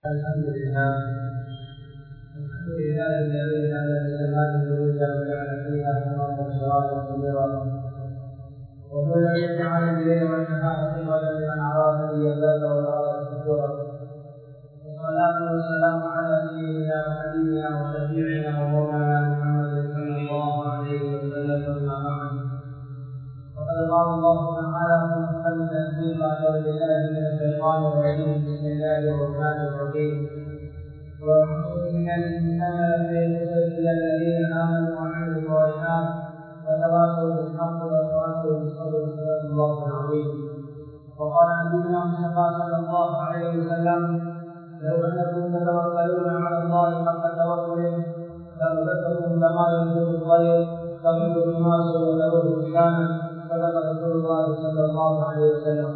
الحمد لله الحمد لله الذي جعل السماء بروجا وجعل فيها سراجا وسراجا منيرا وكل يجعل الليل والنهار خلوة لمن أراد أن يزداد وأراد شكورا والصلاة والسلام على سيدنا وحبيبنا وشفيعنا ومولانا محمد صلى الله عليه وسلم أما بعد وقد قال الله تعالى في محكم التنزيل بعد بالله من الشيطان الرجيم بسم الله الرحمن الرحيم وإن الإنسان ليس الذين آمنوا وعملوا الصالحات وتواصوا بالحق وتواصوا بالصبر صدق الله العظيم وقال نبينا مصطفى صلى الله عليه وسلم لو انكم تتوكلون على الله حق توكله لرزقكم كما يرزق الطير تغيب الناس وتروح مكانا صدق رسول الله صلى الله عليه وسلم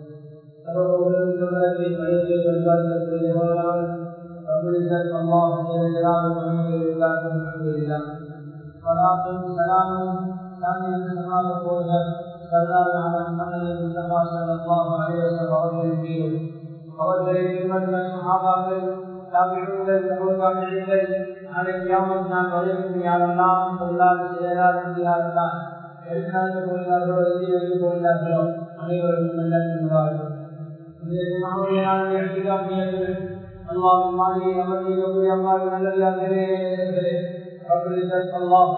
الله جل جلاله ومن لله الحمد لله صلاة سلام ثانيا سماع القوة صلى على محمد المصطفى صلى الله عليه وسلم وسلم அவர்களை பின்பற்ற சகாபாக்கள் தாபிகள் தாபிகள் அதை கியாமத் நான் வரைக்கும் யாரெல்லாம் சொல்லாது செய்யாத யாரெல்லாம் எழுத்தாண்டு போகிறார்களோ எழுதி வைத்து போகிறார்களோ அனைவருக்கும் நல்ல சொல்வார்கள் அல்லாஹ் மாறி அமர்த்தி அல்லாஹ் நல்லதாகவே அல்லாஹ்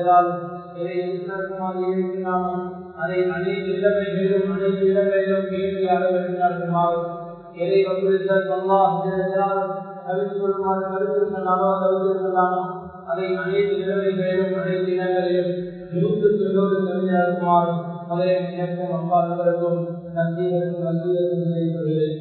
அதை அனைத்து இடங்களிலும் அனைத்து இடங்களிலும் கேள்வி அளவிற்குமாறு எதை அல்லாஹ் கருத்து கொள்ளுமாறு கருத்து சொன்னாலோ கருத்து சொன்னாலோ அதை அனைத்து நிலைமைகளிலும் அனைத்து இடங்களிலும் நூற்று சொல்லோடு தெரிஞ்சாக்குமாறு அவரை எனக்கும் அப்பார்களுக்கும் நன்றிகளுக்கும் நன்றிகளுக்கும் செய்யப்படுகிறேன்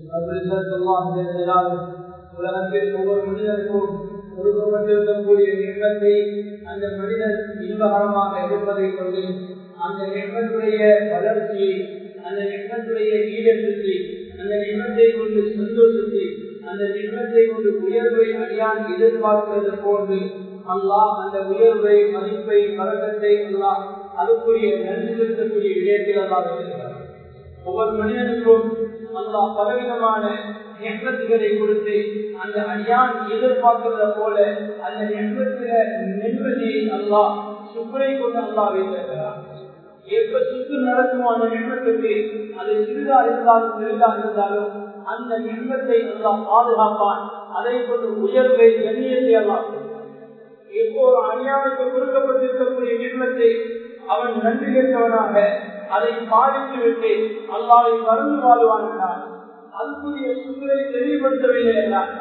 உலகத்தில் ஒவ்வொரு மனிதருக்கும் கொடுக்கப்பட்டிருக்கக்கூடிய நிகழ்வை அந்த மனிதன் இன்பகரமாக இருப்பதை கொண்டு அந்த நிகழ்வுடைய வளர்ச்சியை அந்த நிகழ்வுடைய ஈடத்தை அந்த நிகழ்த்தை கொண்டு சந்தோஷத்தை அந்த நிகழ்த்தை கொண்டு உயர்வை அடியான் எதிர்பார்க்கிறது போன்று அல்லாஹ் அந்த உயர்வை மதிப்பை பழக்கத்தை அல்லாஹ் அதுக்குரிய நன்றி செலுத்தக்கூடிய விடயத்தில் அல்லாஹ் வைத்திருக்கிறார் ஒவ்வொரு மனிதனுக்கும் அல்லாஹ் பலவிதமான நெற்பத்துகளை கொடுத்து அந்த அடியான் எதிர்பார்க்கிறத போல அந்த நெற்பத்தில நிம்மதியை அல்லாஹ் சுக்கரை கொண்டு அல்லாஹ் வைத்திருக்கிறார் எப்ப சுத்து நடக்குமோ அந்த நிம்மத்துக்கு அது சிறிதா இருந்தாலும் பெரிதா இருந்தாலும் அந்த நிம்மத்தை எல்லாம் பாதுகாப்பான் அதை கொண்டு உயர்வை கண்ணியத்தை எல்லாம் எப்போ ஒரு அநியாயத்தை கொடுக்கப்பட்டிருக்கக்கூடிய நிம்மத்தை அவன் நன்றி கேட்டவனாக அதை பாதித்து விட்டு அல்லாவை மறந்து வாழ்வான் என்றான் அதுக்குரிய சூழலை தெளிவுபடுத்தவில்லை என்றான்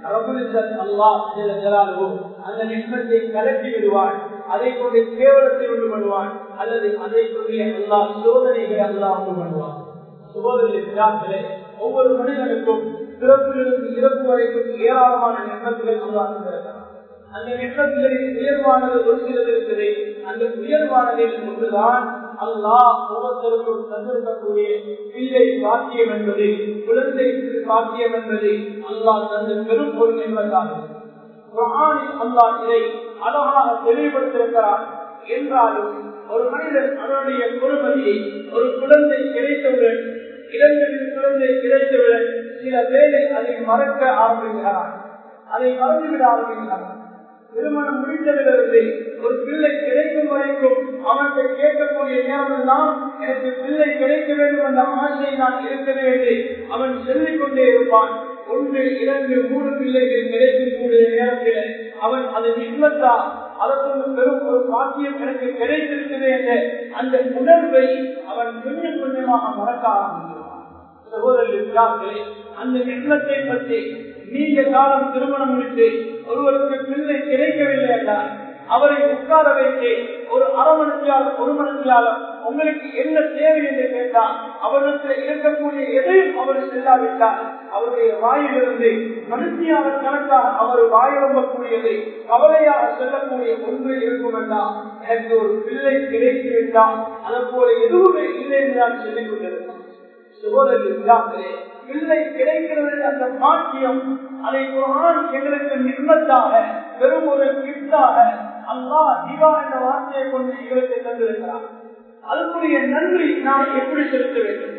அந்த நிம்மத்தை கலட்டி விடுவான் அதை கொண்டு கேவலத்தை உண்டு பண்ணுவான் அல்லது அதை கொண்டு எல்லா சோதனைகளை அல்லா உண்டு பண்ணுவான் சோதனை ஒவ்வொரு மனிதனுக்கும் பிறப்பிலிருந்து இறப்பு வரைக்கும் ஏராளமான நிம்மதிகள் அல்லா அந்த நிம்மதிகளில் உயர்வானது ஒரு சிலது இருக்குது அந்த உயர்வானதில் ஒன்றுதான் அல்லாஹ் ஒவ்வொருத்தருக்கும் தந்திருக்கக்கூடிய பிள்ளை பாக்கியம் என்பது குழந்தை பாக்கியம் என்பது அல்லாஹ் தந்த பெரும் ஒரு நிம்மதாகும் அல்லாஹ் இதை அழகாக தெளிவுபடுத்திருக்கிறார் என்றாலும் ஒரு மனிதன் அவனுடைய பொறுமதியை ஒரு குழந்தை கிடைத்தவுடன் இரண்டு குழந்தை கிடைத்தவுடன் சில வேலை அதை மறக்க ஆரம்பிக்கிறார் அதை மறந்துவிட ஆரம்பிக்கிறார் திருமணம் முடித்ததிலிருந்து ஒரு பிள்ளை கிடைக்கும் வரைக்கும் அவன்கிட்ட கேட்கக்கூடிய நேரம் எல்லாம் எனக்கு பிள்ளை கிடைக்க வேண்டும் என்ற ஆசை நான் இருக்கிறது என்று அவன் சொல்லிக் கொண்டே இருப்பான் ஒன்று இரண்டு மூணு பிள்ளைகள் கிடைக்கக்கூடிய நேரத்தில் அவன் அதை நிம்மத்தா அதற்கு பெரும் ஒரு பாக்கியம் எனக்கு கிடைத்திருக்கிறது என்ற அந்த உணர்வை அவன் கொஞ்சம் கொஞ்சமாக மறக்க ஆரம்பிக்கிறான் அந்த நிம்மத்தை பற்றி நீண்ட காலம் திருமணம் முடித்து ஒருவருக்கு பிள்ளை கிடைக்கவில்லை என்றால் அவரை உட்கார வைத்து ஒரு அரவணைச்சாலும் ஒரு மனத்தியாலும் உங்களுக்கு என்ன தேவை என்று கேட்டால் அவரிடத்தில் இருக்கக்கூடிய எதையும் அவர் செல்லாவிட்டால் அவருடைய வாயிலிருந்து மனுஷியாளர் கணக்காக அவர் வாயிலம்பக்கூடியதை கவலையாக செல்லக்கூடிய ஒன்று இருக்கும் என்றால் எனக்கு ஒரு பிள்ளை கிடைத்து விட்டால் அதை போல எதுவுமே இல்லை என்று நான் சொல்லிக் கொண்டிருக்கிறேன் சகோதரர்களே பிள்ளை கிடைக்கிறது அந்த பாக்கியம் அதை குரான் எங்களுக்கு நிர்மத்தாக பெரும் ஒரு கிஃப்டாக அல்லா திவா என்ற வார்த்தையை கொண்டு எங்களுக்கு தந்திருக்கிறார் அதுக்குரிய நன்றி நான் எப்படி செலுத்த வேண்டும்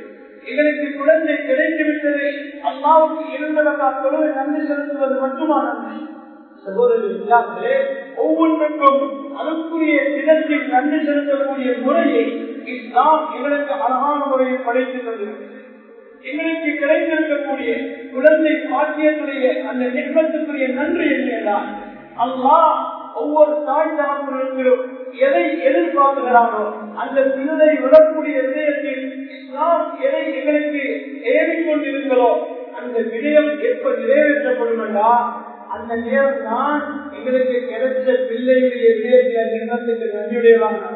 எங்களுக்கு குழந்தை கிடைத்து விட்டது அல்லாவுக்கு இருந்தவர்களா தொழுவை நன்றி செலுத்துவது மட்டுமா நன்றி சகோதரர்களே ஒவ்வொன்றுக்கும் அதற்குரிய தினத்தில் நன்றி செலுத்தக்கூடிய முறையை இஸ்லாம் எங்களுக்கு அழகான முறையில் படைத்து தந்திருக்கிறது எங்களுக்கு கிடைத்திருக்கக்கூடிய குழந்தை பாக்கியத்துடைய அந்த நிர்பந்தத்துக்குரிய நன்றி என்னதான் அல்லாஹ் ஒவ்வொரு தாய் தகவல்களும் எதை எதிர்பார்க்கிறானோ அந்த பிள்ளை விடக்கூடிய விடயத்தில் இஸ்லாம் எதை எங்களுக்கு ஏறிக்கொண்டிருக்கிறோ அந்த விடயம் எப்ப நிறைவேற்றப்படும் அந்த நேரம் தான் எங்களுக்கு கிடைச்ச பிள்ளையுடைய விடயத்தை நிர்ணயத்துக்கு நன்றியுடையவாங்க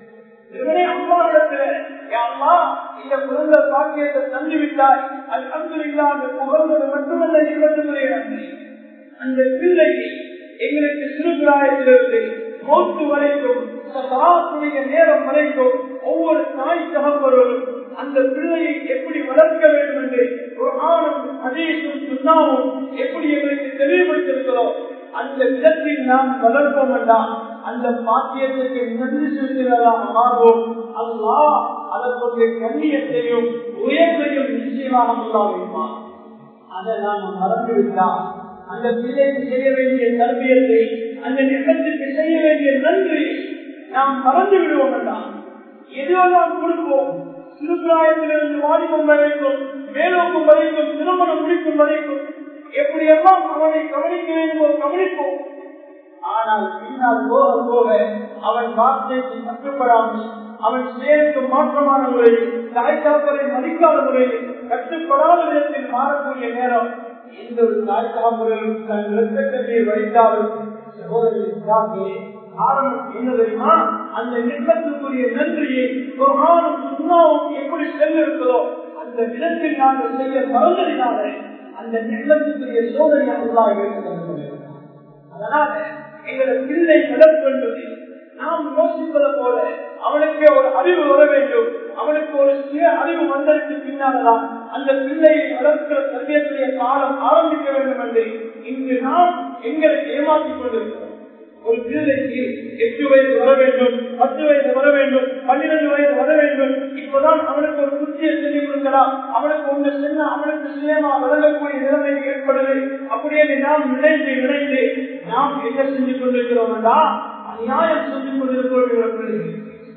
இந்த குழந்தை பாக்கியத்தை தந்துவிட்டாய் அது அன்புல்லா அந்த புகழ்வது மட்டுமல்ல நிர்பந்தத்துடைய நன்றி அந்த பிள்ளையை எங்களுக்கு சிறுபிராயத்திலிருந்து மோத்து வரைக்கும் சராசுடைய நேரம் வரைக்கும் ஒவ்வொரு தாய் தகப்பவர்களும் அந்த பிள்ளையை எப்படி வளர்க்க வேண்டும் என்று ஒரு ஆணும் அதேசும் சுண்ணாவும் எப்படி எங்களுக்கு தெளிவுபடுத்திருக்கிறோம் அந்த விதத்தில் நாம் வளர்ப்போம் என்றால் அந்த பாக்கியத்திற்கு நன்றி செலுத்துவதாக மாறுவோம் அல்லா அதற்குரிய கண்ணியத்தையும் உயர்வையும் நிச்சயமாக முல்லாவிப்பார் அதை நாம் மறந்துவிட்டால் அந்த பிள்ளைக்கு செய்ய வேண்டிய தர்பியத்தை அந்த நிலத்திற்கு செய்ய வேண்டிய நன்றி நாம் மறந்து விடுவோம் என்றால் எதுவெல்லாம் கொடுப்போம் சிறுபிராயத்திலிருந்து வாலிபம் வரைக்கும் மேலோக்கும் வரைக்கும் திருமணம் முடிக்கும் வரைக்கும் எப்படியெல்லாம் அவனை கவனிக்க வேண்டுமோ கவனிப்போம் ஆனால் பின்னால் போக போக அவன் வார்த்தைக்கு கட்டுப்படாமல் அவன் செயலுக்கு மாற்றமான முறையில் தாய் தாப்பரை மதிக்காத முறையில் கட்டுப்படாத விதத்தில் மாறக்கூடிய நேரம் எந்த ஒரு தாய் தாப்பரையும் தன் இரத்தக்கத்தையை வைத்தாலும் சகோதரி காரணம் என்ன தெரியுமா அந்த நிர்பந்தத்துக்குரிய நன்றியை ஒரு ஆணும் சுண்ணாவும் எப்படி செல்லிருக்கிறதோ அந்த விதத்தில் நாங்கள் செய்ய மறந்ததினாலே அந்த நிலத்துக்குரிய சோதனை உள்ளாக இருக்கிறது அதனால எங்களை பிள்ளை வளர்ப்பு என்பது நாம் யோசிப்பது போல அவனுக்கு ஒரு அறிவு வர வேண்டும் அவனுக்கு ஒரு சுய அறிவு வந்ததற்கு பின்னால்தான் அந்த பிள்ளையை வளர்க்கிற சத்தியத்துடைய காலம் ஆரம்பிக்க வேண்டும் என்று இங்கு நாம் எங்களை ஏமாற்றிக் கொண்டிருக்கிறோம் ஒரு பிள்ளைக்கு எட்டு வயது வர வேண்டும் பத்து வயது வர வேண்டும் பன்னிரண்டு வயது வர வேண்டும் இப்பதான் அவனுக்கு ஒரு புத்தியை சொல்லி கொடுக்கலாம் அவனுக்கு ஒன்று சென்ன அவனுக்கு சுயமா வழங்கக்கூடிய நிலைமை ஏற்படுது அப்படியே நாம் நினைத்து நினைத்து நாம் என்ன செஞ்சு கொண்டிருக்கிறோம் என்றால் அநியாயம் செஞ்சு கொண்டிருக்கிறோம்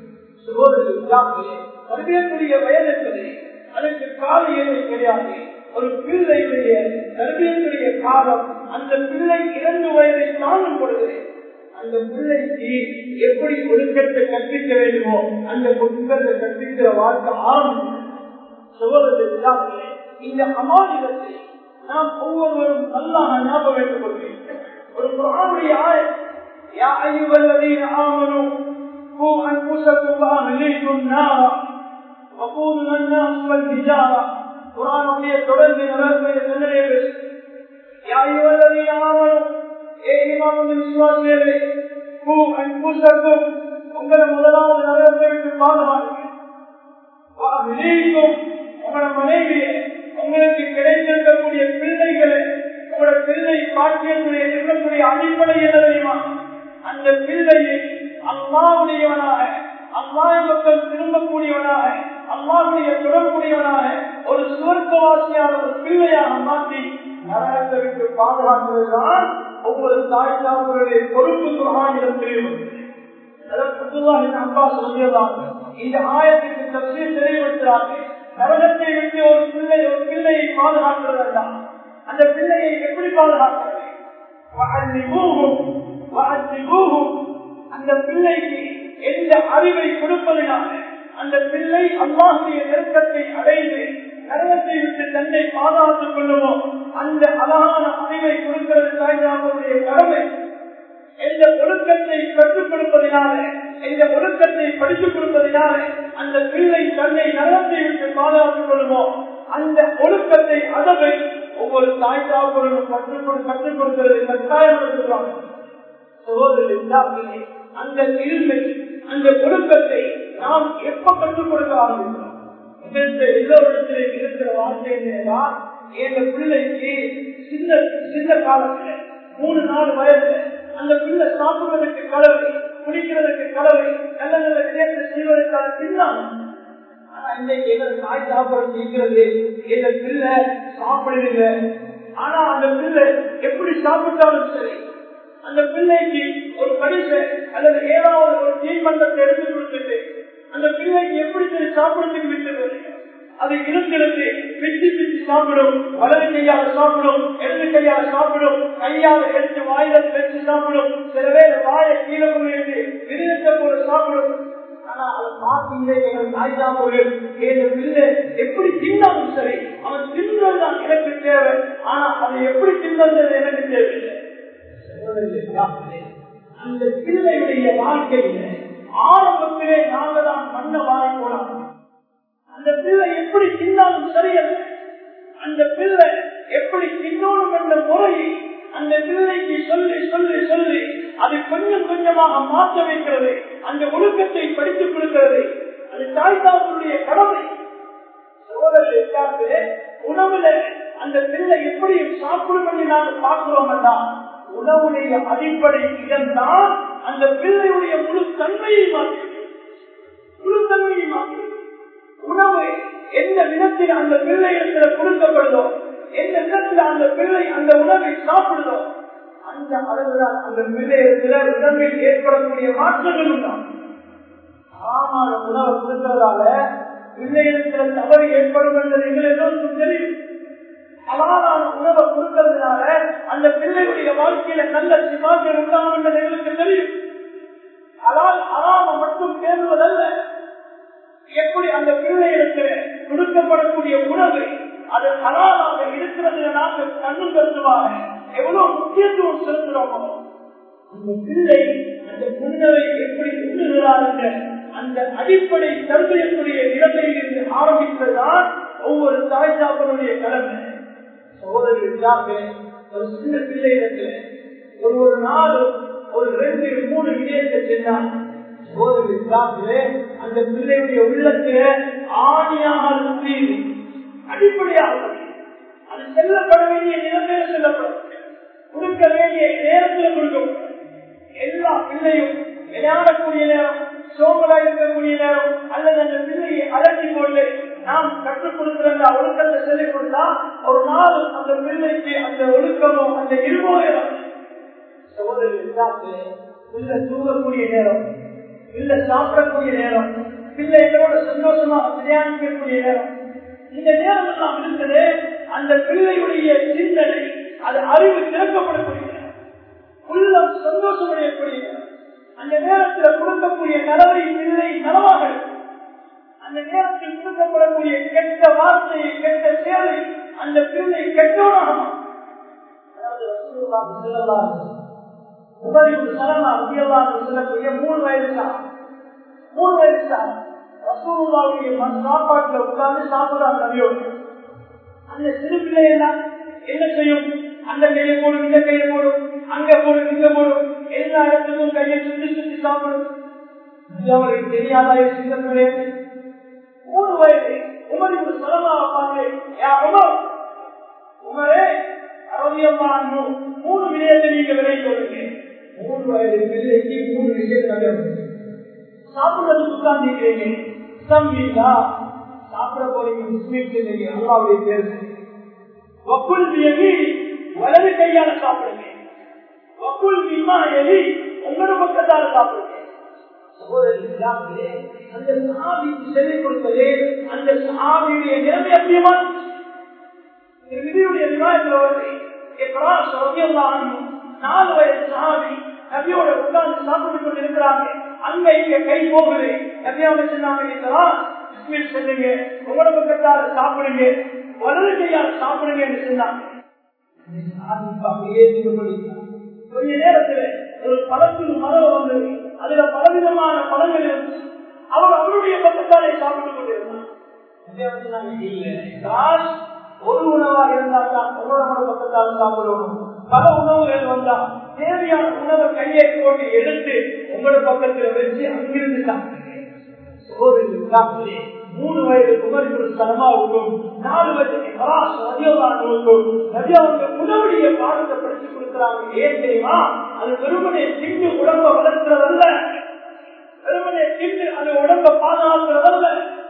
சகோதரி கருவியக்கூடிய வயது என்பது அதற்கு கால ஏழை கிடையாது ஒரு பிள்ளையுடைய கருவியக்கூடிய காலம் அந்த பிள்ளை இரண்டு வயதை தாண்டும் பொழுது அந்த பிள்ளைக்கு எப்படி ஒழுக்கத்தை கற்பிக்க வேண்டுமோ அந்த ஒழுக்கத்தை கற்பிக்கிற வாழ்க்கை ஆரம்பம் சகோதரர்களே இந்த அமானிதத்தை நாம் ஒவ்வொருவரும் நல்லா ஞாபகம் வைத்துக் கொள்கிறேன் ஒரு குரானுடைய يا أيها الذين آمنوا قوا أنفسكم وأهليكم نارا وقودها الناس والحجارة قرآن உடைய தொடர்ந்து நலன்களை தண்டனை பேசு يا أيها الذين آمنوا ஏ இமாம் வந்து விசுவாசியர்களே பூ அன்புசக்கும் உங்களை முதலாவது நரகத்தை விட்டு பாதுகாக்கும் உங்களோட மனைவியை உங்களுக்கு கிடைத்திருக்கக்கூடிய பிள்ளைகளை உங்களோட பிள்ளை பாக்கியத்துடைய இருக்கக்கூடிய அடிப்படை என்ன தெரியுமா அந்த பிள்ளையை அம்மாவுடையவனாக அம்மாவை மக்கள் திரும்பக்கூடியவனாக அம்மாவுடைய தொடர்புடையவனாக ஒரு சுவர்க்கவாசியான ஒரு பிள்ளையாக மாற்றி நரகத்தை விட்டு பாதுகாப்பதுதான் ஒவ்வொரு தாய் தாப்பருடைய பொறுப்பு குரானிடம் தெரியும் அப்பா சொல்லியதாக இந்த ஆயத்திற்கு தப்சீர் தெளிவுபடுத்துகிறார்கள் நரகத்தை விட்டு ஒரு பிள்ளை ஒரு பிள்ளையை பாதுகாக்கிறது வேண்டாம் அந்த பிள்ளையை எப்படி பாதுகாக்கிறது அந்த பிள்ளைக்கு எந்த அறிவை கொடுப்பதனால அந்த பிள்ளை அல்லாஹுடைய நெருக்கத்தை அடைந்து நரகத்தை விட்டு தன்னை பாதுகாத்துக் கொள்ளுமோ அந்த அழகான அறிவை கொடுக்கிறது தாய்தாமருடைய கடமை எந்த ஒழுக்கத்தை கற்றுக் கொடுப்பதனால எந்த ஒழுக்கத்தை படித்துக் கொடுப்பதனால அந்த பிள்ளை தன்னை நரகத்தை விட்டு பாதுகாத்துக் கொள்ளுமோ அந்த ஒழுக்கத்தை அதவை ஒவ்வொரு தாய் தாப்பரும் கற்றுக் கற்றுக் கொடுக்கிறது கட்டாயப்படுத்துகிறாங்க சகோதரி அந்த இருமை அந்த ஒழுக்கத்தை நாம் எப்ப கற்றுக் கொடுக்க ஆரம்பிக்கிறோம் எல்லோரிடத்திலே இருக்கிற வார்த்தை என்னன்னா எங்க பிள்ளைக்கு சின்ன சின்ன காலத்துல மூணு நாலு வயதுல அந்த பிள்ளை சாப்பிடுவதற்கு கலவை குடிக்கிறதுக்கு கலவை நல்ல நல்ல விடயத்தை செய்வதற்கான தின்னாங்க ஆனா இன்னைக்கு எங்க தாய் சாப்பிட இருக்கிறது எங்க பிள்ளை சாப்பிடுறீங்க ஆனா அந்த பிள்ளை எப்படி சாப்பிட்டாலும் சரி அந்த பிள்ளைக்கு ஒரு பரிசு அல்லது ஏதாவது ஒரு தீர்மந்தத்தை எடுத்து கொடுத்துட்டு அந்த பிள்ளைக்கு எப்படி சரி சாப்பிடறதுக்கு விட்டுறது அது இருக்கிறது பிச்சு பிச்சு சாப்பிடும் வலது கையால சாப்பிடும் இடது கையால சாப்பிடும் கையால எடுத்து வாயில வச்சு சாப்பிடும் சில பேர் வாயை கீழே கொண்டு விருதத்தை போல சாப்பிடும் ஆனா அதை பார்த்தீங்க எங்கள் தாய் சாப்பிடு என் பிள்ளை எப்படி தின்னாலும் சரி அவன் தின்னதுதான் எனக்கு தேவை ஆனா அதை எப்படி தின்னது எனக்கு தேவையில்லை அந்த பிள்ளையுடைய வாழ்க்கையில ஆரம்பத்திலே நாங்க தான் மண்ண வாழ போலாம் அந்த பிள்ளை எப்படி தின்னாலும் சரியல்ல அந்த பிள்ளை எப்படி தின்னோடும் என்ற முறையை அந்த பிள்ளைக்கு சொல்லி சொல்லி சொல்லி அது கொஞ்சம் கொஞ்சமாக மாற்ற வைக்கிறது அந்த ஒழுக்கத்தை படித்துக் கொடுக்கிறது அது தாய்தாவுடைய கடமை சோதரே உணவுல அந்த பிள்ளை எப்படி சாப்பிடும் என்று நாங்கள் பார்க்கிறோம் என்றால் உணவுடைய அடிப்படை இடம்தான் அந்த பிள்ளையுடைய முழு தன்மையை மாற்றி முழு தன்மையை மாற்றி உணவு எந்த விதத்தில் அந்த பிள்ளையிடத்தில் கொடுக்கப்படுதோ எந்த விதத்தில் அந்த பிள்ளை அந்த உணவை சாப்பிடுதோ அந்த அளவுதான் அந்த பிள்ளையிடத்தில் உணவில் ஏற்படக்கூடிய மாற்றங்களும் தான் ஆமான உணவை கொடுக்கிறதால பிள்ளையிடத்தில் தவறு ஏற்படும் என்பது எங்கள் எல்லோருக்கும் தெரியும் அலாலான உணவை கொடுக்கிறதுனால அந்த பிள்ளையுடைய வாழ்க்கையில நல்ல சிமாக்கள் உண்டாகும் என்பது எங்களுக்கு தெரியும் அலால் அலாம மட்டும் பேசுவதல்ல எப்படி அந்த பிள்ளைகளுக்கு கொடுக்கப்படக்கூடிய உணவு அது ஹலாலாக இருக்கிறது நாங்கள் கண்ணு கருத்துவாங்க எவ்வளவு முக்கியத்துவம் செலுத்துறோமோ அந்த பிள்ளை அந்த உணவை எப்படி உண்ணுகிறார்கள் அந்த அடிப்படை தருமையக்கூடிய நிலைமையில் இருந்து ஆரம்பித்ததுதான் ஒவ்வொரு தாய் சாப்பனுடைய கடமை சகோதரி ஒரு சின்ன பிள்ளைகளுக்கு ஒரு ஒரு நாளும் ஒரு ரெண்டு மூணு விடயத்தை சென்றான் அந்த பிள்ளையுடைய உள்ளத்துல ஆணியாக புரியுது அடிப்படையாக அது செல்லப்பட வேண்டிய நிலைமையில செல்லப்படும் கொடுக்க வேண்டிய நேரத்தில் கொடுக்கும் எல்லா பிள்ளையும் விளையாடக்கூடிய நேரம் சோமலா இருக்கக்கூடிய நேரம் அல்லது அந்த பிள்ளையை அலட்டி கொண்டு நாம் கற்றுக் கொடுக்கிற ஒழுக்கத்தை சொல்லிக் கொடுத்தா ஒரு நாள் அந்த பிள்ளைக்கு அந்த ஒழுக்கமோ அந்த இருமோ சகோதரி பிள்ளை தூங்கக்கூடிய நேரம் பிள்ளை சாப்பிடக்கூடிய நேரம் பிள்ளைகளோட சந்தோஷமா பிரயாணிக்கக்கூடிய நேரம் இந்த நேரம் எல்லாம் இருக்குது அந்த பிள்ளையுடைய சிந்தனை அது அறிவு திறக்கப்படக்கூடிய உள்ளம் சந்தோஷமடையக்கூடிய அந்த நேரத்தில் கொடுக்கக்கூடிய நலவை பிள்ளை நலவாக அந்த நேரத்தில் கொடுக்கப்படக்கூடிய கெட்ட வார்த்தையை கெட்ட சேவை அந்த பிள்ளை கெட்டவனாக சொல்லக்கூடிய மூணு வயசு மூணு வயசு ரசூலுல்லாவுடைய சாப்பாட்டுல உட்கார்ந்து சாப்பிடுறாங்க நபியோடு அந்த சிறு பிள்ளை எல்லாம் என்ன செய்யும் அந்த கையை போடும் இந்த கையை போடும் அங்க போடும் இங்க போடும் எல்லா இடத்துக்கும் கையை சுத்தி சுத்தி சாப்பிடும் அவருக்கு தெரியாதா சின்ன பிள்ளை மூணு வயது உமர் இப்படி சொல்லலாம் பாரு உமர் உமரே அறுபதியம்மான் மூணு விடயத்தை நீங்க விலை சொல்லுங்க மூணு வயது பிள்ளைக்கு மூணு விஷயம் சாப்பிடுறதுக்கு உட்கார்ந்து சம்பீதா சாப்பிட போறீங்க முஸ்லீம் இல்லைங்க அல்லாவுடைய பேர் வக்குல் எலி வலது கையால சாப்பிடுங்க வக்குல் விமா எலி உங்களோட பக்கத்தால சாப்பிடுங்க அந்த சாவிக்கு சொல்லிக் கொடுப்பது அந்த சாவியுடைய நிலைமை அப்படியமா விதியுடைய விவாதத்தில் வருது நாலு வயசு சாவி நபியோட உட்கார்ந்து சாப்பிட்டு கொண்டு இருக்கிறாங்க அங்க இங்க கை போகுது நபியாவை சொன்னாங்க சொல்லுங்க உங்களோட பக்கத்தால சாப்பிடுங்க வலது கையால சாப்பிடுங்க என்று சொன்னாங்க கொஞ்ச நேரத்துல ஒரு பழத்தில் மரம் வந்தது அதுல பலவிதமான பழங்கள் இருந்துச்சு அவர் அவருடைய பக்கத்தாலே சாப்பிட்டுக் கொண்டிருந்தார் ஒரு உணவா இருந்தால் தான் உங்களோட பக்கத்தால் சாப்பிடணும் பல உணவுகள் வந்தா தேவையான உணவை கையை போட்டு எடுத்து உங்களோட பக்கத்துல வச்சு அங்கிருந்து சாப்பிடுங்க மூணு வயது குமரிக்கு சலமாவுக்கும் நாலு வயதுக்கு கலாச அதியோகானுக்கும் நதியாவுக்கு உணவுடைய பாடத்தை படிச்சு கொடுக்கிறாங்க ஏன் தெரியுமா அது வெறுமனை திண்டு உடம்ப வளர்க்கிறதல்ல வெறுமனை திண்டு அது உடம்ப பாதுகாக்கிறதல்ல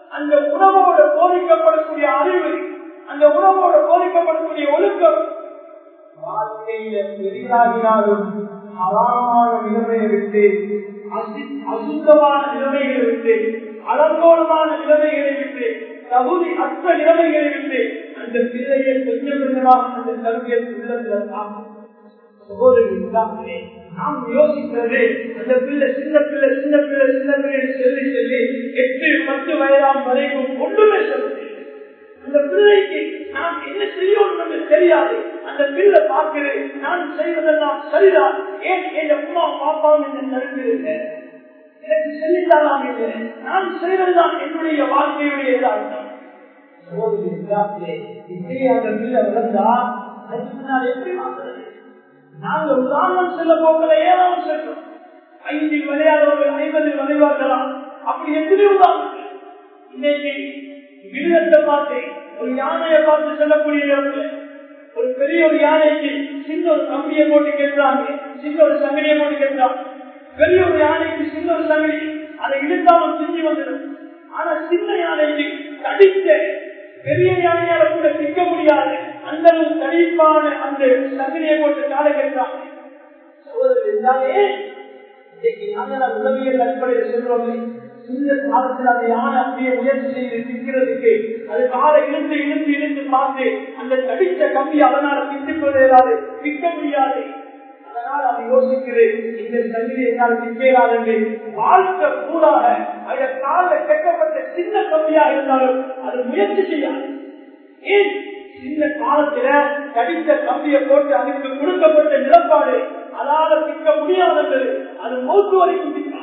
அந்த உணவோடு போதிக்கப்படக்கூடிய அறிவு அந்த உணவோடு போதிக்கப்படக்கூடிய ஒழுக்கம் வாழ்க்கையில பெரிதாகினாலும் அறாமான நிலைமையை விட்டு அசி- அசுத்தமான நிலைமைகளை விட்டு அலங்கோலமான நிலைமைகளை விட்டு தகுதி அற்ற நிலைமைகளை விட்டு அந்த பிள்ளையை கொஞ்சம் கொஞ்சமாக அந்த கல்வியை உள்ளத்தில் தாக்கும் சகோதரி இல்லாமலே நாம் யோசிக்கிறது அந்த பிள்ளை சின்ன பிள்ளை சின்ன பிள்ளை சின்ன பிள்ளை சொல்லி சொல்லி எட்டு பத்து வயதாம் வரைக்கும் ஒன்றுமே சொல்லுது அந்த பிள்ளைக்கு நான் என்ன செய்யணும் என்று தெரியாது அந்த பிள்ளை பார்க்கிறேன் நான் செய்வதெல்லாம் சரிதான் ஏன் என் அம்மா பாப்பாவும் என்ன தடுக்கிறேன் எனக்கு சொல்லித்தரலாம் இல்லை நான் செய்வதுதான் என்னுடைய வாழ்க்கையுடைய இதாகும் சகோதரி இல்லாமலே இப்படியே அந்த பிள்ளை வளர்ந்தா அதுக்கு முன்னால் எப்படி மாற்றுறது நாங்க உதாரணம் செல்ல போக்கல ஏதாவது செல்லும் ஐந்தில் விளையாடுறவர்கள் ஐம்பதில் விளைவார்களாம் அப்படி எப்படி உதாரணம் இன்னைக்கு மிருகத்தை பார்த்து ஒரு யானையை பார்த்து செல்லக்கூடிய நேரத்தில் ஒரு பெரிய ஒரு யானைக்கு சின்ன ஒரு கம்பியை போட்டு கேட்கிறாங்க சின்ன ஒரு சங்கடியை போட்டு கேட்கிறாங்க பெரிய ஒரு யானைக்கு சின்ன ஒரு சங்கடி அதை இழுத்தாலும் சிந்தி வந்துடும் ஆனா சின்ன யானைக்கு கடித்த பெரிய யானையால கூட நிற்க முடியாது அந்த அளவு தடிப்பான அந்த சங்கடியை போட்டு காலை கேட்கிறாங்க சகோதரர் இருந்தாலே இன்னைக்கு நாங்கள் உளவியல் அடிப்படையில் சொல்றோமே சின்ன காலத்தில் அந்த யானை அப்படியே முயற்சி செய்து நிற்கிறதுக்கு அது காலை இழுத்து இழுத்து இழுத்து பார்த்து அந்த தடித்த கம்பி அதனால பித்துக் கொள்ளாது நிற்க முடியாது அதனால் அவன் யோசிக்கிறேன் இந்த சங்கிலி என்னால் நிற்கிறார் என்று வாழ்க்கை கூடாக அந்த காலில் கட்டப்பட்ட சின்ன கம்பியா இருந்தாலும் அது முயற்சி செய்யாது ஏன் சின்ன காலத்துல கடித்த கம்பியை போட்டு அதுக்கு கொடுக்கப்பட்ட நிலப்பாடு அதால நிற்க முடியாதது அது மூத்து வரைக்கும் நிற்காது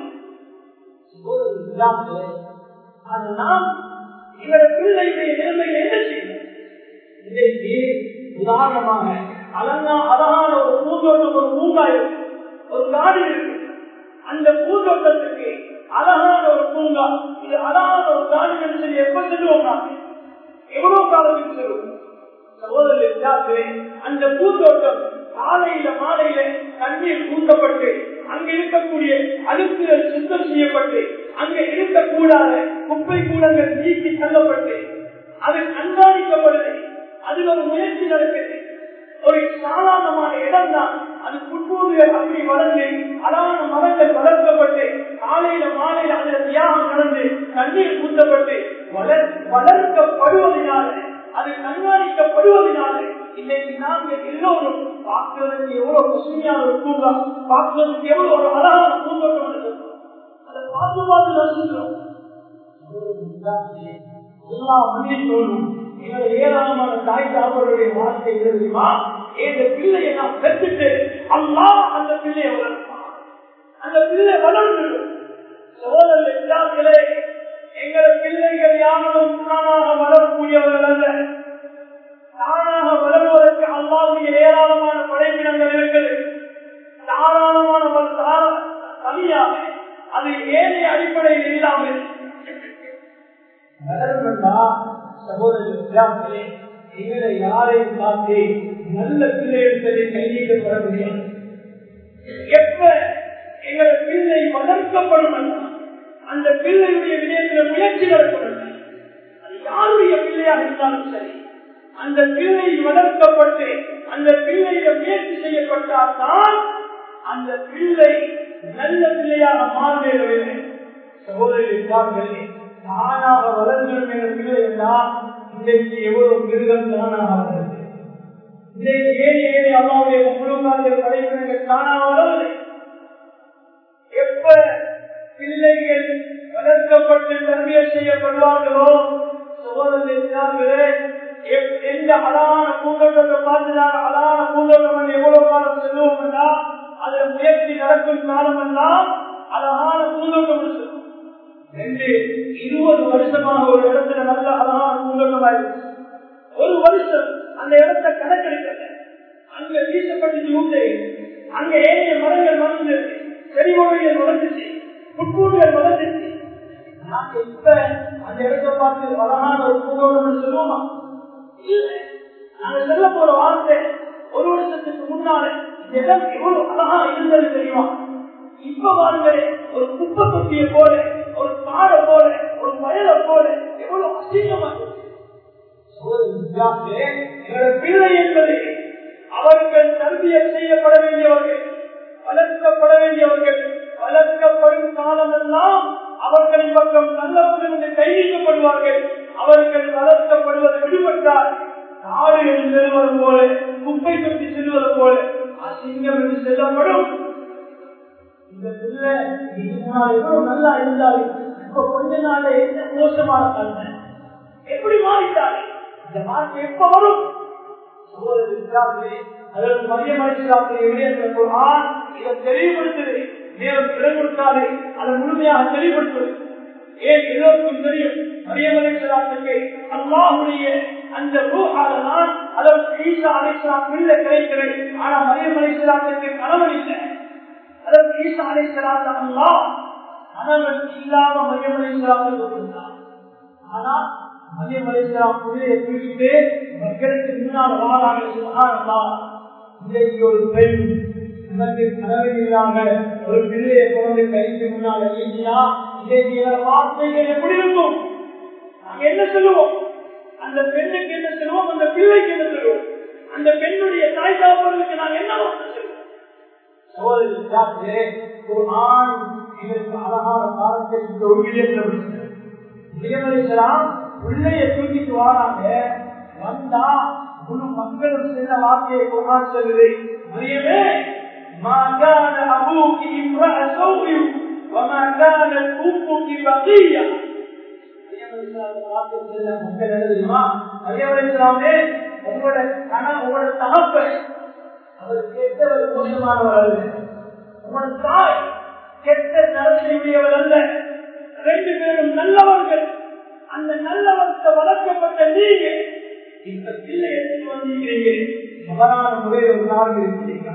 அது நாம் இவர பிள்ளைடைய நிலைமையில என்ன செய்யும் இன்றைக்கு உதாரணமாக அழகா அழகான ஒரு பூந்தோட்டம் ஒரு பூங்கா இருக்கு ஒரு காடு இருக்கு அந்த பூந்தோட்டத்துக்கு அழகான ஒரு பூங்கா இது அழகான ஒரு காடு என்று சொல்லி எப்ப செல்வோம் நாம் எவ்வளவு காலத்துக்கு செல்வோம் சகோதரர்களே அந்த பூந்தோட்டம் காலையில மாலையில தண்ணீர் கூட்டப்பட்டு அங்க இருக்கக்கூடிய அழுக்குகள் சுத்தம் செய்யப்பட்டு அங்க இருக்கக்கூடாத குப்பை கூடங்கள் நீக்கி தள்ளப்பட்டு அது கண்காணிக்கப்படுது அதில் ஒரு முயற்சி நடக்குது ஒரு சாதாரணமான இடம் தான் அது புட்பூர்கள் அப்படி வளர்ந்து அழகான மரங்கள் வளர்க்கப்பட்டு காலையில மாலையில அதுல தியாகம் நடந்து தண்ணீர் கூட்டப்பட்டு வளர் வளர்க்கப்படுவதனால அது கண்காணிக்கப்படுவதனால இன்னைக்கு நாங்கள் எல்லோரும் பார்க்கிறதுக்கு எவ்வளவு பசுமையான ஒரு பூங்கா பார்க்கிறதுக்கு எவ்வளவு ஒரு அழகான பூந்தோட்டம் இருக்கிறோம் அதை பார்த்து பார்த்து ரசிக்கிறோம் எல்லா மன்னித்தோடும் எங்களை ஏராளமான தாய் தாப்பருடைய வார்த்தை தெரியுமா இந்த பிள்ளையை நான் பெற்றுட்டு அல்லா அந்த பிள்ளையை வளர்ப்பான் அந்த பிள்ளை வளர்ந்து சோதரர்களே எங்கள் பிள்ளைகள் யாரும் தானாக வளரக்கூடியவர்கள் அல்ல தானாக வளர்வதற்கு அல்லாவுடைய ஏராளமான படைப்பினங்கள் இருக்குது தாராளமான தனியாக அது ஏனைய அடிப்படையில் இல்லாமல் வளர்வா சகோதரர்களே எங்களை யாரையும் பார்த்து நல்ல பிள்ளைகளை கையீட்டப்பட முடியாது எப்ப எங்கள் பிள்ளை வளர்க்கப்படும் அந்த பிள்ளையுடைய விடயத்தில் முயற்சி நடக்கப்படும் அது யாருடைய பிள்ளையாக இருந்தாலும் சரி அந்த பிள்ளை வளர்க்கப்பட்டு அந்த பிள்ளைய முயற்சி செய்யப்பட்டால் தான் அந்த பிள்ளை நல்ல பிள்ளையாக மாறுவேன் சகோதரி தானாக வளர்ந்துடும் என்ற பிள்ளை எல்லாம் இன்றைக்கு எவ்வளவு மிருகம் தானாக வளர்ந்து இன்றைக்கு ஏழை ஏழை அம்மாவுடைய முழுக்கார்கள் படைப்பினர்கள் தானாக வளரவில்லை எப்ப பிள்ளைகள் வளர்க்கப்பட்டு தன்மையை செய்யப்படுவார்களோ சகோதரர்களே எந்த அழகான பூந்தோட்டத்தை பார்த்துதான் அழகான பூந்தோட்டம் எவ்வளவு காலம் செல்வோம் என்றால் அதில் முயற்சி நடக்கும் காலம் எல்லாம் அழகான பூந்தோட்டம் செல்வோம் ரெண்டு இருபது வருஷமாக ஒரு இடத்துல நல்ல அழகான பூந்தோட்டம் ஆயிடுச்சு ஒரு வருஷம் அந்த இடத்தை கணக்கெடுக்கல அங்க வீசப்பட்டு ஊட்டை அங்க ஏனைய மரங்கள் வளர்ந்து செறிவொழிகள் வளர்ந்துச்சு புட்பூண்டுகள் வளர்ந்துச்சு நாங்க இப்ப அந்த இடத்தை பார்த்து அழகான ஒரு பூந்தோட்டம் சொல்லுவோமா நாங்க சொல்ல போற வார்த்தை ஒரு வருஷத்துக்கு முன்னால இந்த இடம் எவ்வளவு அழகா இருந்தது தெரியுமா இப்ப பாருங்க ஒரு குப்பை தொட்டியை போல ஒரு காடை போல ஒரு வயலை போல எவ்வளவு அசிங்கமா இருக்கு. சகோதரர் இஸ்லாமிலே எங்களோட பிள்ளை என்பது அவர்கள் தர்பியம் செய்யப்பட வேண்டியவர்கள் வளர்க்கப்பட வேண்டியவர்கள் வளர்க்கப்படும் காலமெல்லாம் அவர்களின் பக்கம் நல்லவர்களுக்கு கைவிக்கப்படுவார்கள் அவர்கள் வளர்க்கப்படுவதை விடுபட்டால் நாடு என்று செல்வது போல குப்பை தொட்டி செல்வது போல அசிங்கம் என்று செல்லப்படும் இந்த பிள்ளை இது முன்னாடி எவ்வளவு நல்லா இருந்தாலும் இப்ப கொஞ்ச நாள்ல என்ன மோசமான தன்மை எப்படி மாறிட்டாரு இந்த மாற்றம் எப்ப வரும் சகோதரர் இஸ்லாமிலே அதற்கு மரியம் அலிஸ்லாத்திலே வெளியேற்ற குர்ஆன் இதை தெளிவுபடுத்துது மேலும் இடம் கொடுத்தாலே அதை முழுமையாக தெளிவுபடுத்துவது ஏன் எல்லோருக்கும் தெரியும் மரியம் அலிஸ்லாத்துக்கு அல்லாஹுடைய அந்த ரூஹாலதான் அதற்கு ஈசா அலிஸ்லாம் பிள்ளை கிடைக்கிறது ஆனா மரியம் அலிஸ்லாத்துக்கு கணவன் இல்லை அதற்கு ஈசா அலிஸ்லாம் அல்லா கணவன் இல்லாம மரியம் அலிஸ்லாத்துக்கு கொடுத்தார் ஆனா மரியம் அலிஸ்லாம் பிள்ளையை தூக்கிட்டு மக்களுக்கு முன்னால் வாழாங்க சுகாரமா இன்றைக்கு ஒரு பெண் நமக்கு கனவில் இல்லாம ஒரு பிள்ளையை குழந்தை கைக்கு முன்னால நீங்கினா இன்றைக்கு வார்த்தைகள் எப்படி இருக்கும் நாங்க என்ன சொல்லுவோம் அந்த பெண்ணுக்கு என்ன சொல்லுவோம் அந்த பிள்ளைக்கு என்ன சொல்லுவோம் அந்த பெண்ணுடைய தாய் தாப்பர்களுக்கு நாங்க என்ன வார்த்தை சொல்லுவோம் சகோதரி குர்ஆன் இதற்கு அழகான காலத்தை ஒரு விஜயமலிசலாம் உள்ளைய தூக்கிட்டு வராங்க வந்தா முழு மக்களும் சின்ன வார்த்தையை குரான் சொல்லுது மரியமே ما كان أبوك امرأ سوء وما كانت أمك بقية உங்களோட கண உங்களோட தகப்பை அவர் கெட்டவர் மோசமானவர் அல்ல உங்களோட தாய் கெட்ட நடத்தையுடையவர் அல்ல ரெண்டு பேரும் நல்லவர்கள் அந்த நல்லவர்த்த வளர்க்கப்பட்ட நீங்க இந்த பிள்ளை எடுத்து வந்திருக்கிறீங்க தவறான முறையில் ஒரு நாள் இருக்கிறீங்க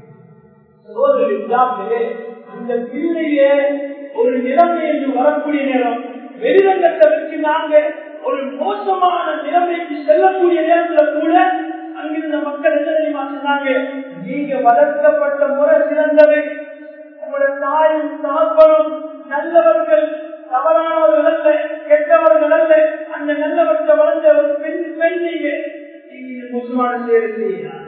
அந்த பிள்ளைய ஒரு நிலைமை என்று வரக்கூடிய நேரம் வெளிரங்கத்தை வச்சு நாங்க ஒரு மோசமான நிலைமைக்கு செல்லக்கூடிய நேரத்துல கூட அங்கிருந்த மக்கள் என்ன தெரியுமா சொன்னாங்க நீங்க வளர்க்கப்பட்ட முறை சிறந்தவை உங்களோட தாயும் தாப்பனும் நல்லவர்கள் தவறானவர்கள் அல்ல கெட்டவர்கள் அல்ல அந்த நல்லவர்களை வளர்ந்த ஒரு பெண் பெண் நீங்க நீங்க மோசமான செயலை செய்யலாம்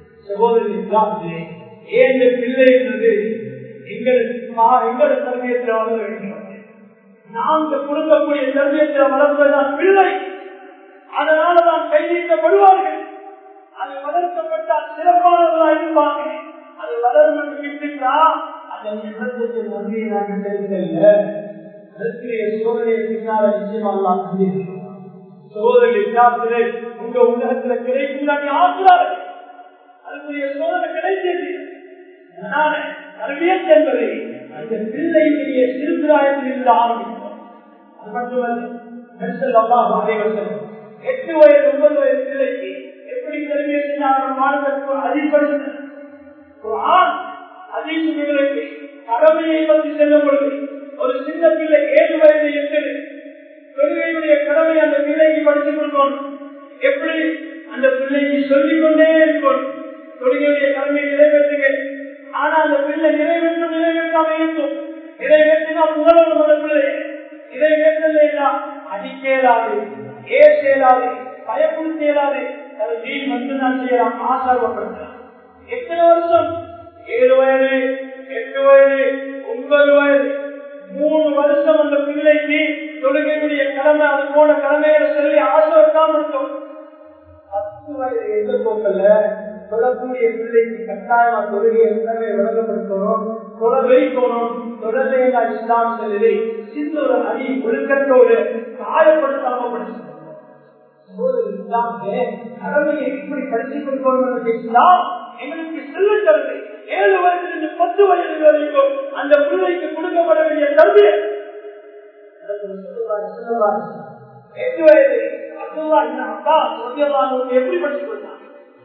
சகோதரி ஏன் பிள்ளை என்பது எங்களுக்கு எங்களோட தர்மியத்தில் வளர வேண்டும் நாங்க கொடுக்கக்கூடிய தர்மியத்தில் வளர்ப்பதுதான் பிள்ளை அதனாலதான் கைநீட்டப்படுவார்கள் அது வளர்க்கப்பட்டால் சிறப்பானவர்களாக இருப்பாங்க அது வளரும் விட்டுட்டா அதன் நிலத்துக்கு நன்றியை நாங்கள் தெரிவிக்கல அதற்குரிய சோதனையை பின்னால நிச்சயமாக சோதனை இல்லாமலே உங்க உலகத்துல கிடைக்கும் தான் ஆக்குறார்கள் அதுக்குரிய சோதனை கிடைத்தது அதனால கல்வியத் என்பதை அந்த பிள்ளையுடைய சிறுபிராயத்தில் இருந்து ஆரம்பித்தோம் அது மட்டுமல்ல எட்டு வயது ஒன்பது வயது பிள்ளைக்கு எப்படி கல்வியை வாழ்வதற்கு அதிகப்படுத்தினார் அதிகளுக்கு கடமையை பற்றி செல்லப்படுது ஒரு சின்ன பிள்ளை ஏழு வயது எட்டு தொழுகையுடைய கடமை அந்த பிள்ளைக்கு படித்துக் கொள்வோம் எப்படி அந்த பிள்ளைக்கு சொல்லிக் கொண்டே இருக்கணும் தொழுகையுடைய கடமையை நிறைவேற்றுங்க ஆனா அந்த பிள்ளை நிறைவேற்றும் நிறைவேற்றாம இருக்கும் நிறைவேற்றினால் முதல்வர் அந்த பிள்ளை நிறைவேற்றல அடிக்கலாது ஏசேலாது பயப்படுத்தேலாது அதை நீ மட்டும்தான் செய்யலாம் ஆசாரப்படுத்த எத்தனை வருஷம் ஏழு வயது எட்டு வயது ஒன்பது வயது மூணு வருஷம் அந்த பிள்ளைக்கு தொழுகையுடைய கடமை அது போன கடமைகளை சொல்லி ஆசை வைக்காம இருக்கும் பத்து வயது எந்த போக்கல்ல சொல்லக்கூடிய பிள்ளைக்கு கட்டாயமா தொழுகையை உணவை விளங்கப்படுத்தணும் தொலை வைக்கணும் தொடர்பையா இஸ்லாம் சொல்லி சின்ன ஒரு அடி ஒழுக்கத்தோடு காயப்படுத்தாம படிச்சு கடமையை எப்படி படித்துக் கொள்வோம் இஸ்லாம் எங்களுக்கு செல்ல தருது ஏழு வயதிலிருந்து பத்து வயது வரைக்கும் அந்த பிள்ளைக்கு கொடுக்கப்பட வேண்டிய கல்வி எட்டு வயது அப்துல்லா அப்பா சொல்லியல்லான்னு எப்படி படித்துக் கொண்டாங்க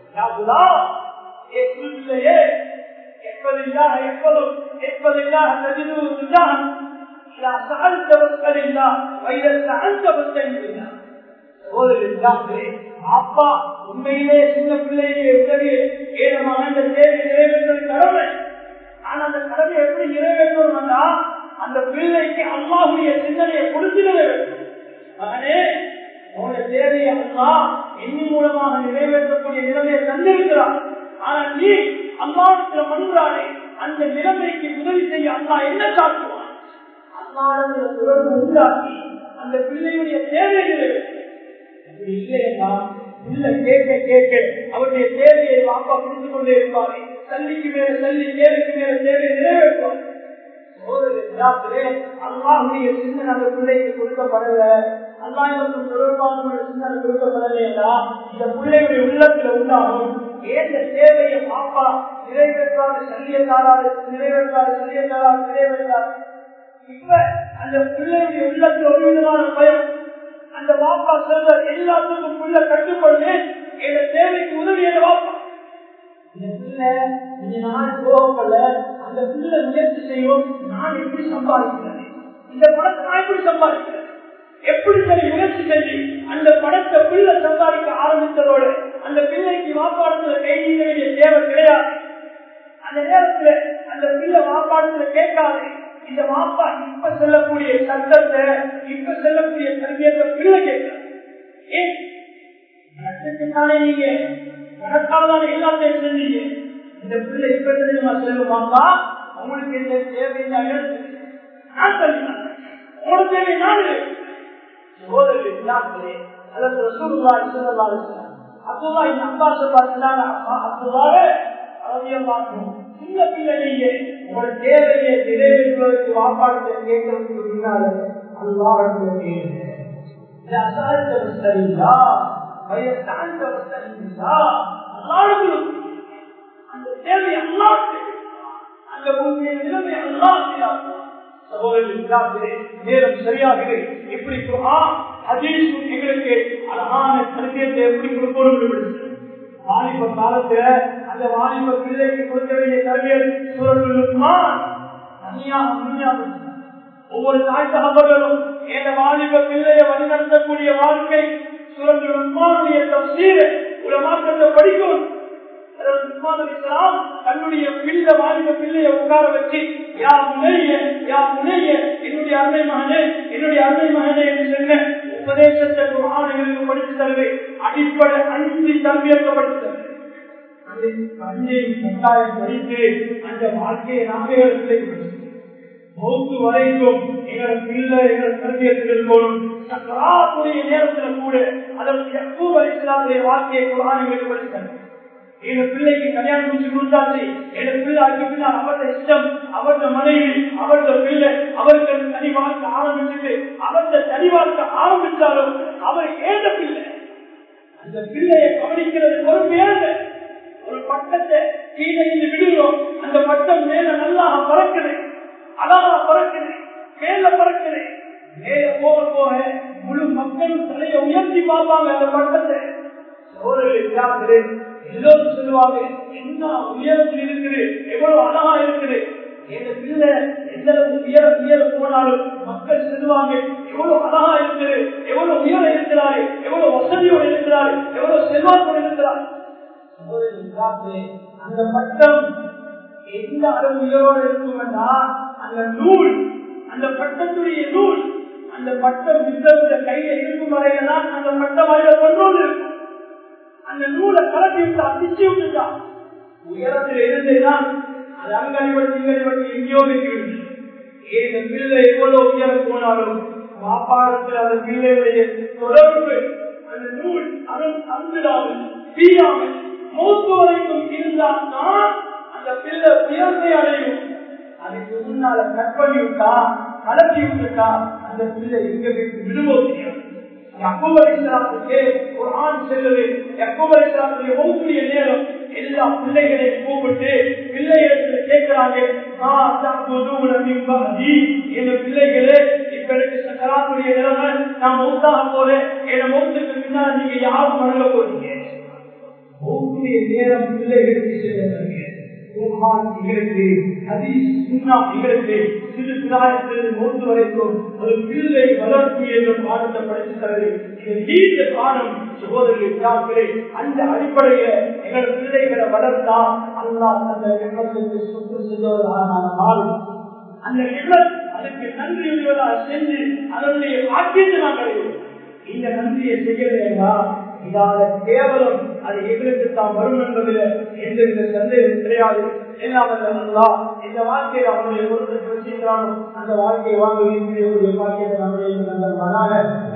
பிள்ளையே எப்பதில்லாக எப்பதும் எப்பதில்லாக நதிவு விஜான் إذا سألت فاسأل الله وإذا استعنت فاستعن بالله அப்பா உண்மையிலே சின்ன பிள்ளையிலே உதவி ஏதமான அந்த தேவை நிறைவேற்றது கடமை ஆனா அந்த கடமை எப்படி நிறைவேற்றணும்னா அந்த பிள்ளைக்கு அம்மாவுடைய சிந்தனையை கொடுத்து நிறைவேற்றும் மகனே அம்மாவத்துல மன்றாடே அந்த நிலைமைக்கு உதவி செய்ய அம்மா என்ன சாட்டுவான் அம்மாவத்துல தொடர்பு உண்டாக்கி அந்த பிள்ளையுடைய தேவைகளை அப்படி இல்லையா இல்ல கேட்க கேட்க அவருடைய தேவையை வாப்பா புரிந்து கொண்டே இருப்பாரு சல்லிக்கு மேல சல்லி தேவைக்கு மேல தேவையை நிறைவேற்றுவார் அல்லாஹுடைய சிந்தனை அந்த பிள்ளைக்கு கொடுக்கப்படல அல்லாஹுக்கும் தொடர்பான சிந்தனை கொடுக்கப்படலையா இந்த பிள்ளையுடைய உள்ளத்துல உண்டாகும் ஏந்த தேவையை பாப்பா நிறைவேற்றாத சல்லியத்தாராது நிறைவேற்றாத சல்லியத்தாராது நிறைவேற்றாது இப்ப அந்த பிள்ளையுடைய உள்ளத்துல ஒரு விதமான பயம் அந்த வாப்பா சொல்ற எல்லாத்துக்கும் புள்ள கட்டுப்படுது எங்க தேவைக்கு உதவி எங்க வாப்பா இந்த பிள்ளை கொஞ்ச நாள் போகல அந்த பிள்ளை முயற்சி செய்யும் நான் எப்படி சம்பாதிக்கிறேன் இந்த படத்தை நான் எப்படி சம்பாதிக்கிறேன் எப்படி சரி முயற்சி செஞ்சு அந்த படத்தை பிள்ளை சம்பாதிக்க ஆரம்பித்ததோடு அந்த பிள்ளைக்கு வாப்பாடத்துல கை நீங்க வேண்டிய தேவை கிடையாது அந்த நேரத்துல அந்த பிள்ளை வாப்பாடத்துல கேட்காது இந்த வாப்பா இப்ப செல்லக்கூடிய சட்டத்தை இப்ப செல்லக்கூடிய கல்வியத்தை பிள்ளை கேட்கிறார் ஏன் நட்சத்திரத்தானே நீங்க நடக்காதான எல்லாத்தையும் செஞ்சீங்க இந்த பிள்ளை இப்ப தெரியுமா செல்லுமாப்பா உங்களுக்கு என்ன தேவை நான் சொல்லுவேன் உங்களுக்கு தேவை நான் சோதரி இல்லாமலே அதற்கு ரசூலுல்லாஹி ஸல்லல்லாஹு அலைஹி வஸல்லம் அப்துல்லாஹ் இப்னு அப்பாஸ் பார்த்தாங்க அப்துல்லாஹ் ரலியல்லாஹு சின்ன பிள்ளையே உங்கள் தேவையை நிறைவேற்றுவதற்கு வாப்பாடத்தை கேட்கறதுக்கு முன்னால அல்லாஹ் கேளுங்க அசாரித்த சரிங்களா வயசாந்த சரிங்களா அல்லாஹ் அந்த தேவை அல்லாஹ் அந்த பூமியை நிலைமை அல்லாஹ் நேரம் சரியாகவே எப்படி எங்களுக்கு அழகான கருத்தியத்தை எப்படி கொடுக்கணும் வாலிப காலத்துல அந்த வாலிப பிள்ளைக்கு கொடுக்க வேண்டிய கல்வியல் சூழலுமா ஒவ்வொரு தாய் தகவல்களும் என் வாலிப பிள்ளையை வழிநடத்தக்கூடிய வாழ்க்கை சூழலுடைய தப்சீரை உலமாக்கத்தை படிக்கணும் தன்னுடைய பிள்ளை வாலிப பிள்ளையை உட்கார வச்சு யா முனைய யா முனைய என்னுடைய அருமை மகனே என்னுடைய அருமை மகனே என்று சொன்ன உபதேசத்தை குரானுகளுக்கு படித்து தருவேன் அடிப்படை அஞ்சு தம்பியப்படுத்தி தருவேன் கட்டாயம் படித்து அந்த வாழ்க்கையை நாங்கள் மௌத்து வரைக்கும் எங்கள் பிள்ளை எங்கள் கல்வியத்தில் இருக்கணும் சக்கராத்துடைய நேரத்தில் கூட அதற்கு எப்போ வரைக்கும் வாழ்க்கையை குரானுகளுக்கு படித்து தருவேன் எங்க பிள்ளைக்கு கல்யாணம் முடிச்சு கொடுத்தாச்சு எங்க பிள்ளை அதுக்கு பின்னால் அவரோட இஷ்டம் அவரோட மனைவி அவரோட பிள்ளை அவருக்கு தனி வாழ்க்கை ஆரம்பிச்சுட்டு அவரோட தனி வாழ்க்கை ஆரம்பிச்சாலும் அவர் ஏத பிள்ளை அந்த பிள்ளையை கவனிக்கிறது பொறுப்பு ஏத ஒரு பட்டத்தை கீழே இருந்து விடுகிறோம் அந்த பட்டம் மேல நல்லா பறக்குது அழகா பறக்குது மேல பறக்குது மேல போக போக முழு மக்களும் தலையை உயர்த்தி பார்ப்பாங்க அந்த பட்டத்தை ஒரு எல்லோரும் சொல்லுவாங்க என்ன உயரத்தில் இருக்குது எவ்வளவு அழகா இருக்குது எங்க பிள்ளை எந்த உயர உயர போனாலும் மக்கள் சொல்லுவாங்க எவ்வளவு அழகா இருக்குது எவ்வளவு உயர இருக்கிறாரு எவ்வளவு வசதியோடு இருக்கிறாரு எவ்வளவு செல்வாக்கோடு இருக்கிறார் அந்த பட்டம் எந்த அளவு உயரோடு இருக்கும்னா அந்த நூல் அந்த பட்டத்துடைய நூல் அந்த பட்டம் வித்தத்துல கையில இருக்கும் வரையில்தான் அந்த பட்டம் வாயில கொண்டு இருக்கும் அந்த நூலை கலட்டி விட்டு அடிச்சு விட்டுட்டான் உயரத்தில் இருந்துதான் அது அங்கடிவட்டி இங்கடிவட்டி எங்கேயோ இருக்கிறது ஏன் பிள்ளை எவ்வளவு உயரம் போனாலும் காப்பாடத்தில் அந்த பிள்ளையுடைய தொடர்பு அந்த நூல் அதன் அந்துடாமல் தீயாமல் மூத்து வரைக்கும் இருந்தால் தான் அந்த பிள்ளை உயர்வை அடையும் அதுக்கு முன்னால கட் பண்ணி விட்டா கலட்டி விட்டுட்டா அந்த பிள்ளை எங்க வீட்டு விடுவோம் தெரியாது ஒரு ஆண் செல்லுது ஒவ்வொரு நேரம் எல்லா பிள்ளைகளையும் கூப்பிட்டு பிள்ளைகளுக்கு கேட்கிறாங்க எங்க பிள்ளைகளே இப்ப எனக்கு சக்கராத்துடைய நிலைமை நான் மௌத்தாக போல என் மௌத்துக்கு பின்னால் நீங்க யாரும் வழங்க போறீங்க ஒவ்வொரு நேரம் பிள்ளைகளுக்கு செல்லுங்க வரைக்கும் ஒரு பிள்ளை வளர்ப்பு என்ற பாடத்தை படித்து பாடம் சகோதரர்களே அந்த அடிப்படையில எங்கள் பிள்ளைகளை வளர்த்தா அல்லா அந்த எண்ணத்துக்கு சுற்று செய்வதாக அந்த எண்ணம் அதுக்கு நன்றி செஞ்சு அதனுடைய வாக்கியத்தை நாங்கள் இந்த நன்றியை செய்யலையா இதால கேவலம் அது எங்களுக்கு தான் வரும் என்பதில் எந்தவித சந்தேகம் கிடையாது எல்லாம் அல்லா இந்த வாழ்க்கையை அவனுடைய பொருளுக்கு வச்சிருக்கிறானோ அந்த வாழ்க்கையை வாங்க வேண்டிய வாழ்க்கையை நம்முடைய நல்ல மனாக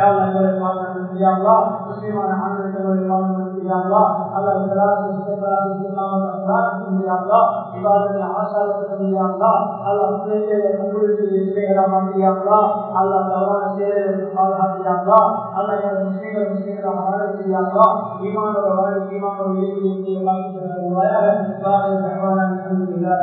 முஸ்லிமான ஆண்களுக்கு வாழ்க்கையாங்களா அல்லா இவ்வாறு ஆசாரத்தை முடியாங்களா அல்லா மாற்றியாங்களா அல்லா தவறான சேவைகளுக்கு பாதுகாக்கிறாங்களா அல்லா முஸ்லீம்கள் முஸ்லீம்கள் வாழ செய்யாங்களா ஈமானோட வாழ்க்கை ஈமானோட இயற்கை வாழ்க்கை